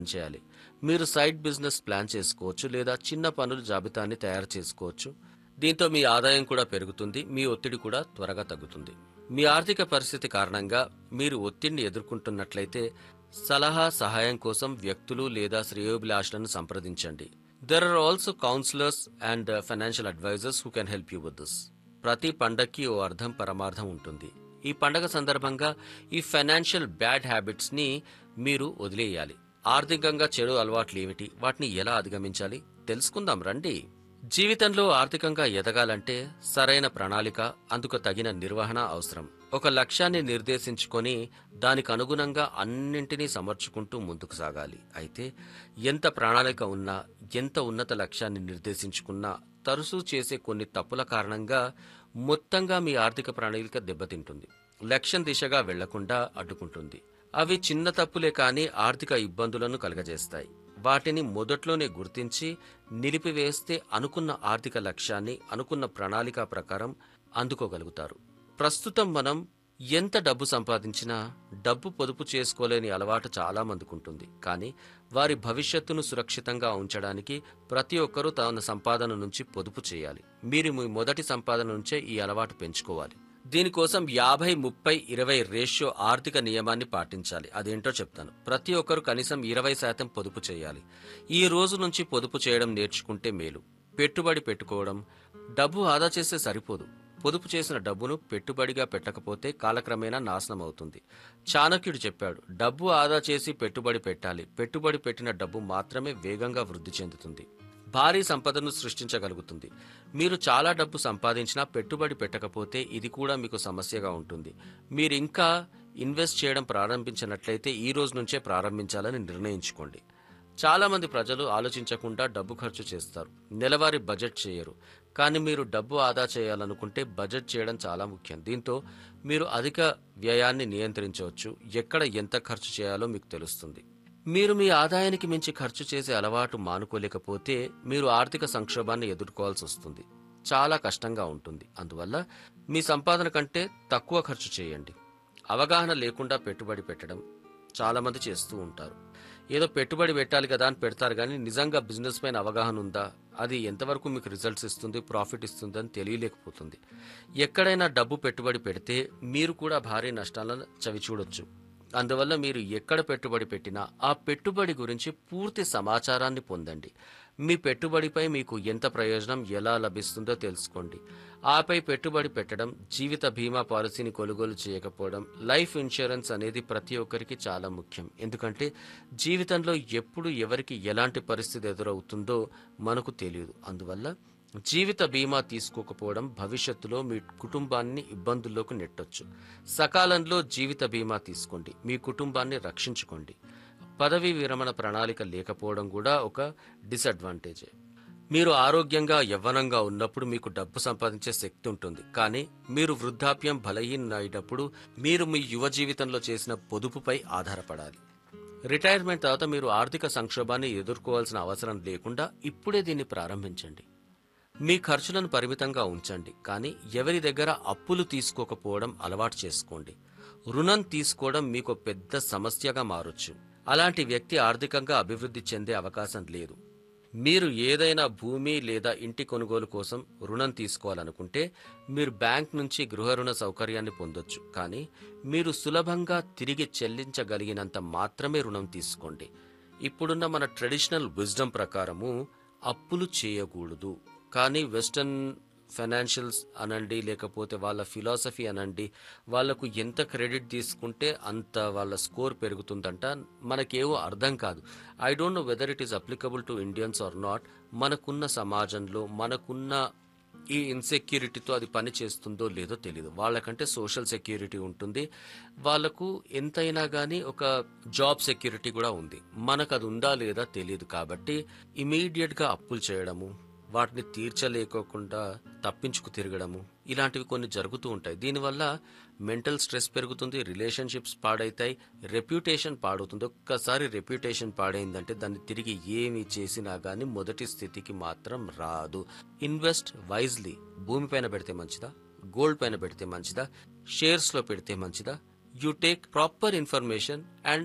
చేయాలి మీరు side business plan చేసుకోవచ్చు లేదా చిన్న పనుల జాబితాని తయారు చేసుకోవచ్చు దీంతో మీ ఆదాయం కూడా పెరుగుతుంది మీ ఒత్తిడి కూడా త్వరగా తగ్గుతుంది మీ ఆర్థిక పరిస్థితి కారణంగా మీరు ఒత్తిడిని ఎదుర్కొంటున్నట్లయితే సలహా సహాయం కోసం వ్యక్తులు లేదా శ్రేయోభిలాషులను సంప్రదించండి there are also counsellors and financial advisers who can help you with this ప్రతి పండక్కి ఓ అర్థం పరమార్థం ఉంటుంది ఈ పండగ సందర్భంగా ఈ ఫైనాన్షియల్ బ్యాడ్ హ్యాబిట్స్ ని మీరు వదిలేయాలి ఆర్థికంగా చెడు అలవాట్లు ఏమిటి వాటిని ఎలా అధిగమించాలి తెలుసుకుందాం రండి జీవితంలో ఆర్థికంగా ఎదగాలంటే సరైన ప్రణాళిక అందుకు తగిన నిర్వహణ అవసరం ఒక లక్ష్యాన్ని నిర్దేశించుకొని దానికి అనుగుణంగా అన్నింటినీ సమర్చుకుంటూ ముందుకు సాగాలి అయితే ఎంత ప్రణాళిక ఉన్నా ఎంత ఉన్నత లక్ష్యాన్ని నిర్దేశించుకున్నా తరచూ చేసే కొన్ని తప్పుల కారణంగా మొత్తంగా మీ ఆర్థిక ప్రణాళిక దెబ్బతింటుంది లక్ష్యం దిశగా వెళ్లకుండా అడ్డుకుంటుంది అవి చిన్న తప్పులే కానీ ఆర్థిక ఇబ్బందులను కలగజేస్తాయి వాటిని మొదట్లోనే గుర్తించి నిలిపివేస్తే అనుకున్న ఆర్థిక లక్ష్యాన్ని అనుకున్న ప్రణాళిక ప్రకారం అందుకోగలుగుతారు ప్రస్తుతం మనం ఎంత డబ్బు సంపాదించినా డబ్బు పొదుపు చేసుకోలేని అలవాటు చాలా మందికి ఉంటుంది కానీ వారి భవిష్యత్తును సురక్షితంగా ఉంచడానికి ప్రతి ఒక్కరూ తన సంపాదన నుంచి పొదుపు చేయాలి మీరు మీ మొదటి సంపాదన నుంచే ఈ అలవాటు పెంచుకోవాలి దీనికోసం యాభై ముప్పై ఇరవై రేషియో ఆర్థిక నియమాన్ని పాటించాలి అదేంటో చెప్తాను ప్రతి ఒక్కరు కనీసం ఇరవై శాతం పొదుపు చేయాలి ఈ రోజు నుంచి పొదుపు చేయడం నేర్చుకుంటే మేలు పెట్టుబడి పెట్టుకోవడం డబ్బు ఆదా చేస్తే సరిపోదు పొదుపు చేసిన డబ్బును పెట్టుబడిగా పెట్టకపోతే కాలక్రమేణా నాశనం అవుతుంది చాణక్యుడు చెప్పాడు డబ్బు ఆదా చేసి పెట్టుబడి పెట్టాలి పెట్టుబడి పెట్టిన డబ్బు మాత్రమే వేగంగా వృద్ధి చెందుతుంది భారీ సంపదను సృష్టించగలుగుతుంది మీరు చాలా డబ్బు సంపాదించినా పెట్టుబడి పెట్టకపోతే ఇది కూడా మీకు సమస్యగా ఉంటుంది మీరు ఇంకా ఇన్వెస్ట్ చేయడం ప్రారంభించినట్లయితే ఈ రోజు నుంచే ప్రారంభించాలని నిర్ణయించుకోండి చాలా మంది ప్రజలు ఆలోచించకుండా డబ్బు ఖర్చు చేస్తారు నెలవారీ బడ్జెట్ చేయరు కానీ మీరు డబ్బు ఆదా చేయాలనుకుంటే బడ్జెట్ చేయడం చాలా ముఖ్యం దీంతో మీరు అధిక వ్యయాన్ని నియంత్రించవచ్చు ఎక్కడ ఎంత ఖర్చు చేయాలో మీకు తెలుస్తుంది మీరు మీ ఆదాయానికి మించి ఖర్చు చేసే అలవాటు మానుకోలేకపోతే మీరు ఆర్థిక సంక్షోభాన్ని ఎదుర్కోవాల్సి వస్తుంది చాలా కష్టంగా ఉంటుంది అందువల్ల మీ సంపాదన కంటే తక్కువ ఖర్చు చేయండి అవగాహన లేకుండా పెట్టుబడి పెట్టడం చాలా మంది చేస్తూ ఉంటారు ఏదో పెట్టుబడి పెట్టాలి కదా అని పెడతారు కానీ నిజంగా బిజినెస్ పైన అవగాహన ఉందా అది ఎంతవరకు మీకు రిజల్ట్స్ ఇస్తుంది ప్రాఫిట్ ఇస్తుంది అని తెలియలేకపోతుంది ఎక్కడైనా డబ్బు పెట్టుబడి పెడితే మీరు కూడా భారీ నష్టాలను చవి చూడొచ్చు అందువల్ల మీరు ఎక్కడ పెట్టుబడి పెట్టినా ఆ పెట్టుబడి గురించి పూర్తి సమాచారాన్ని పొందండి మీ పెట్టుబడిపై మీకు ఎంత ప్రయోజనం ఎలా లభిస్తుందో తెలుసుకోండి ఆపై పెట్టుబడి పెట్టడం జీవిత బీమా పాలసీని కొనుగోలు చేయకపోవడం లైఫ్ ఇన్సూరెన్స్ అనేది ప్రతి ఒక్కరికి చాలా ముఖ్యం ఎందుకంటే జీవితంలో ఎప్పుడు ఎవరికి ఎలాంటి పరిస్థితి ఎదురవుతుందో మనకు తెలియదు అందువల్ల జీవిత బీమా తీసుకోకపోవడం భవిష్యత్తులో మీ కుటుంబాన్ని ఇబ్బందుల్లోకి నెట్టొచ్చు సకాలంలో జీవిత బీమా తీసుకోండి మీ కుటుంబాన్ని రక్షించుకోండి పదవీ విరమణ ప్రణాళిక లేకపోవడం కూడా ఒక డిసడ్వాంటేజే మీరు ఆరోగ్యంగా యవ్వనంగా ఉన్నప్పుడు మీకు డబ్బు సంపాదించే శక్తి ఉంటుంది కానీ మీరు వృద్ధాప్యం బలహీనైనప్పుడు మీరు మీ యువ జీవితంలో చేసిన పొదుపుపై ఆధారపడాలి రిటైర్మెంట్ తర్వాత మీరు ఆర్థిక సంక్షోభాన్ని ఎదుర్కోవాల్సిన అవసరం లేకుండా ఇప్పుడే దీన్ని ప్రారంభించండి మీ ఖర్చులను పరిమితంగా ఉంచండి కానీ ఎవరి దగ్గర అప్పులు తీసుకోకపోవడం అలవాటు చేసుకోండి రుణం తీసుకోవడం మీకు పెద్ద సమస్యగా మారొచ్చు అలాంటి వ్యక్తి ఆర్థికంగా అభివృద్ధి చెందే అవకాశం లేదు మీరు ఏదైనా భూమి లేదా ఇంటి కొనుగోలు కోసం రుణం తీసుకోవాలనుకుంటే మీరు బ్యాంక్ నుంచి గృహ రుణ సౌకర్యాన్ని పొందొచ్చు కానీ మీరు సులభంగా తిరిగి చెల్లించగలిగినంత మాత్రమే రుణం తీసుకోండి ఇప్పుడున్న మన ట్రెడిషనల్ విజ్డమ్ ప్రకారము అప్పులు చేయకూడదు కానీ వెస్టర్న్ ఫైనాన్షియల్స్ అనండి లేకపోతే వాళ్ళ ఫిలాసఫీ అనండి వాళ్ళకు ఎంత క్రెడిట్ తీసుకుంటే అంత వాళ్ళ స్కోర్ పెరుగుతుందంట మనకేవో అర్థం కాదు I don't know whether it is applicable to Indians or not మనకున్న సమాజంలో మనకున్న ఈ ఇన్సెక్యూరిటీతో అది పని చేస్తుందో లేదో తెలియదు వాళ్ళకంటే సోషల్ సెక్యూరిటీ ఉంటుంది వాళ్ళకు ఎంతైనా కానీ ఒక జాబ్ సెక్యూరిటీ కూడా ఉంది మనకు అది ఉందా లేదా తెలియదు కాబట్టి ఇమీడియట్గా అప్పులు చేయడము వాటిని తీర్చలేకోకుండా తప్పించుకు తిరగడము ఇలాంటివి కొన్ని జరుగుతూ ఉంటాయి దీనివల్ల మెంటల్ స్ట్రెస్ పెరుగుతుంది రిలేషన్షిప్స్ పాడైతాయి రెప్యుటేషన్ పాడవుతుంది ఒక్కసారి రెప్యుటేషన్ పాడైందంటే దాన్ని తిరిగి ఏమి చేసినా గానీ మొదటి స్థితికి మాత్రం రాదు ఇన్వెస్ట్ వైజ్లీ భూమిపైన పెడితే మంచిదా గోల్డ్ పైన పెడితే మంచిదా షేర్స్ లో పెడితే మంచిదా you take proper information and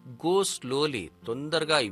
go slowly తొందరగా